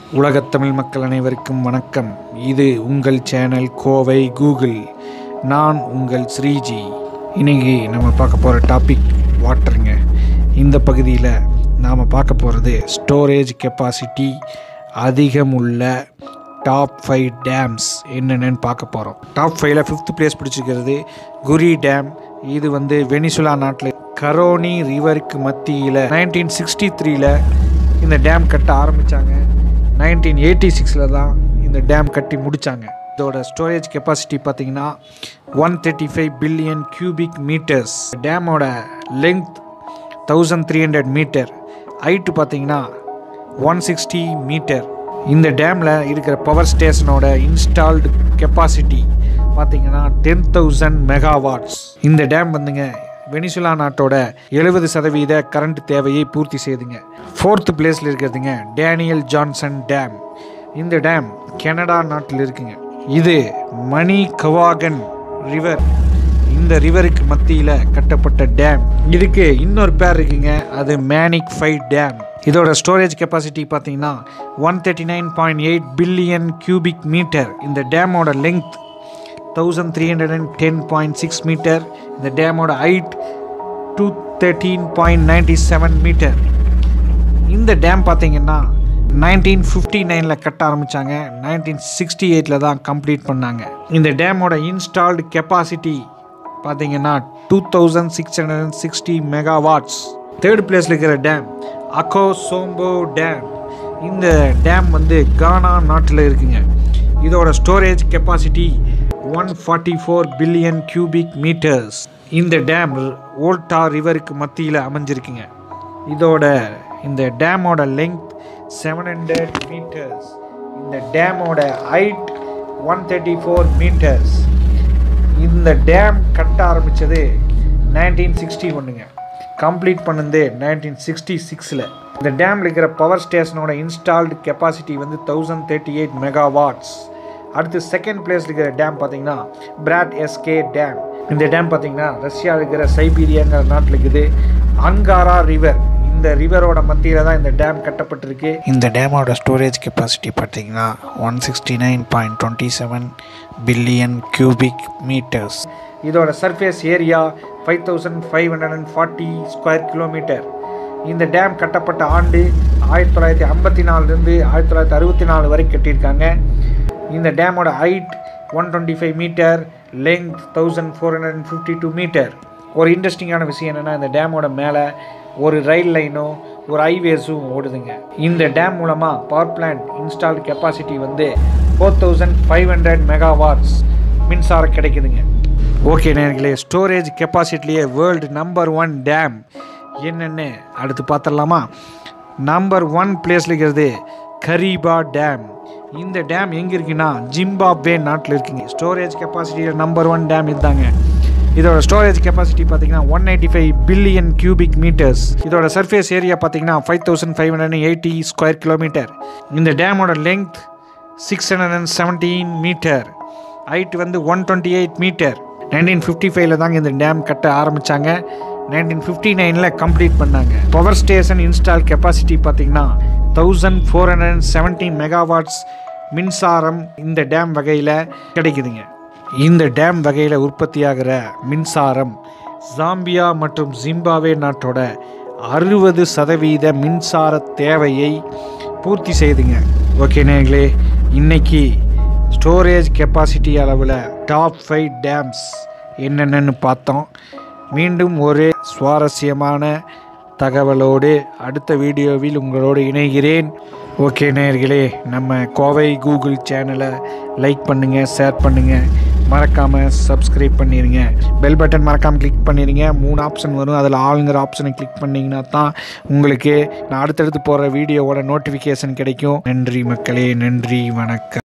உலகத் தமிழ் மக்கள் அனைவருக்கும் வணக்கம் இது உங்கள் சேனல் கோவை கூகுள் நான் உங்கள் ஸ்ரீஜி இன்னைக்கு நம்ம பார்க்க போகிற டாபிக் வாட்டருங்க இந்த பகுதியில் நாம் பார்க்க போகிறது ஸ்டோரேஜ் கெப்பாசிட்டி அதிகமுள்ள டாப் ஃபைவ் டேம்ஸ் என்னென்னு பார்க்க போகிறோம் டாப் ஃபைவ்ல ஃபிஃப்த் பிளேஸ் பிடிச்சிருக்கிறது குரி டேம் இது வந்து வெனிசுலா நாட்டில் கரோனி ரிவருக்கு மத்தியில் நைன்டீன் சிக்ஸ்டி த்ரீல இந்த டேம் கட்ட ஆரம்பித்தாங்க நைன்டீன் எயிட்டி சிக்ஸில் தான் இந்த டேம் கட்டி முடித்தாங்க இதோட ஸ்டோரேஜ் கெப்பாசிட்டி பார்த்தீங்கன்னா one thirty five billion cubic metres டேமோட length thousand three hundred metre height பார்த்தீங்கன்னா ஒன் சிக்ஸ்டி மீட்டர் இந்த டேமில் இருக்கிற பவர் ஸ்டேஷனோட இன்ஸ்டால்டு கெப்பாசிட்டி பார்த்தீங்கன்னா டென் தௌசண்ட் மெகாவாட்ஸ் இந்த டேம் வந்துங்க வெனிசுலா நாட்டோட எழுபது சதவீத கரண்ட் தேவையை பூர்த்தி செய்யுதுங்க ஃபோர்த் பிளேஸில் இருக்கிறதுங்க டேனியல் ஜான்சன் டேம் இந்த டேம் கனடா நாட்டில் இருக்குங்க இது மணி கவாகன் ரிவர் இந்த ரிவருக்கு மத்தியில் கட்டப்பட்ட டேம் இதுக்கு இன்னொரு பேர் இருக்குங்க அது மேனிக் ஃபைவ் டேம் இதோட ஸ்டோரேஜ் கெப்பாசிட்டி பார்த்தீங்கன்னா one thirty nine point eight billion cubic metre இந்த டேமோட length thousand three hundred and ten point six metre இந்த டேமோட height two thirteen point ninety seven metre இந்த டேம் பார்த்தீங்கன்னா நைன்டீன் ஃபிஃப்டி நைனில் கட்ட ஆரம்பித்தாங்க நைன்டீன் சிக்ஸ்டி எயிட்டில் தான் கம்ப்ளீட் பண்ணாங்க இந்த டேமோட இன்ஸ்டால்டு கெப்பாசிட்டி பார்த்தீங்கன்னா two thousand six hundred and sixty megawatts third பிளேஸில் இருக்கிற டேம் அக்கோ சோம்போ டேம் இந்த டேம் வந்து கானா நாட்டில் இருக்குங்க இதோட storage capacity one forty four billion cubic metres இந்த டேம் ஓல்டா ரிவருக்கு மத்தியில் அமைஞ்சிருக்குங்க இதோட இந்த டேமோட லெங்த் செவன் ஹண்ட்ரட் மீட்டர்ஸ் இந்த டேமோட height one thirty four metres இந்த டேம் கட்ட ஆரம்பித்தது நைன்டீன் சிக்ஸ்டி ஒன்றுங்க கம்ப்ளீட் பண்ணது நைன்டீன் சிக்ஸ்டி சிக்ஸில் இந்த டேமில் இருக்கிற பவர் ஸ்டேஷனோட இன்ஸ்டால்டு கெப்பாசிட்டி வந்து தௌசண்ட் தேர்ட்டி எயிட் மெகாவாட்ஸ் அடுத்து செகண்ட் பிளேஸ் இருக்கிற டேம் பார்த்தீங்கன்னா பிராட் எஸ்கே டேம் இந்த டேம் பார்த்தீங்கன்னா ரஷ்யா இருக்கிற சைபீரியாங்கிற நாட்டில் இருக்குது அங்காரா ரிவர் இந்த ரிவரோட மத்தியில் தான் இந்த டேம் கட்டப்பட்டிருக்கு இந்த டேமோட ஸ்டோரேஜ் கெப்பாசிட்டி பார்த்தீங்கன்னா one sixty nine point twenty seven billion cubic metres இதோட surface area five thousand five hundred and forty square kilometre இந்த டேம் கட்டப்பட்ட ஆண்டு ஆயிரத்தி தொள்ளாயிரத்தி ஐம்பத்தி நாலுலேருந்து ஆயிரத்தி தொள்ளாயிரத்தி அறுபத்தி நாலு வரை கட்டியிருக்காங்க இந்த டேமோட height one twenty five metre length thousand four hundred and fifty two metre ஒரு இன்ட்ரெஸ்டிங்கான விஷயம் என்னென்னா இந்த டேமோட மேலே ஒரு ரயில் லைனும் ஒரு ஹைவேஸும் ஓடுதுங்க இந்த டேம் மூலமாக பவர் பிளான்ட் இன்ஸ்டால்டு கெப்பாசிட்டி வந்து four thousand five hundred megawatts மின்சாரம் கிடைக்குதுங்க ஓகே நேர்களே ஸ்டோரேஜ் கெப்பாசிட்டிலேயே வேர்ல்டு நம்பர் ஒன் டேம் என்னென்னு அடுத்து பார்த்துடலாமா நம்பர் ஒன் பிளேஸில் இருக்கிறது கரீபா டேம் இந்த டேம் எங்கே இருக்குன்னா ஜிம்பாப்வே நாட்டில் இருக்குங்க ஸ்டோரேஜ் கெப்பாசிட்டியில் நம்பர் ஒன் டேம் இதுதாங்க இதோட ஸ்டோரேஜ் கெப்பாசிட்டி பார்த்தீங்கன்னா one eighty five billion cubic metres இதோட சர்ஃபேஸ் ஏரியா பார்த்தீங்கன்னா five thousand five hundred eighty square kilometre இந்த டேமோட length six hundred and seventeen metre height வந்து one twenty eight metre nineteen fifty ஃபைவ்ல தாங்க இந்த டேம் கட்ட ஆரம்பித்தாங்க நைன்டீன் ஃபிஃப்டி நைனில் கம்ப்ளீட் பண்ணாங்க பவர் ஸ்டேஷன் இன்ஸ்டால் கெப்பாசிட்டி பார்த்தீங்கன்னா thousand four hundred and seventeen megawatts மின்சாரம் இந்த டேம் வகையில் கிடைக்குதுங்க இந்த டேம் வகையில் உற்பத்தியாகிற மின்சாரம் ஜாம்பியா மற்றும் ஜிம்பாவே நாட்டோட அறுபது சதவீத மின்சார தேவையை பூர்த்தி செய்துங்க ஓகே நேர்களே இன்னைக்கு ஸ்டோரேஜ் கெப்பாசிட்டி அளவில் டாப் ஃபைவ் டேம்ஸ் என்னென்னு பார்த்தோம் மீண்டும் ஒரு சுவாரஸ்யமான தகவலோடு அடுத்த வீடியோவில் உங்களோடு இணைகிறேன் ஓகே நேயர்களே நம்ம கோவை கூகுள் சேனலை லைக் பண்ணுங்கள் ஷேர் பண்ணுங்கள் மறக்காமல் சப்ஸ்கிரைப் பண்ணிடுங்க பெல் பட்டன் மறக்காமல் கிளிக் பண்ணிடுங்க மூணு ஆப்ஷன் வரும் அதில் ஆளுங்கிற ஆப்ஷனை கிளிக் பண்ணிங்கன்னா தான் உங்களுக்கு நான் அடுத்தடுத்து போகிற வீடியோவோட நோட்டிஃபிகேஷன் கிடைக்கும் நன்றி மக்களே நன்றி வணக்கம்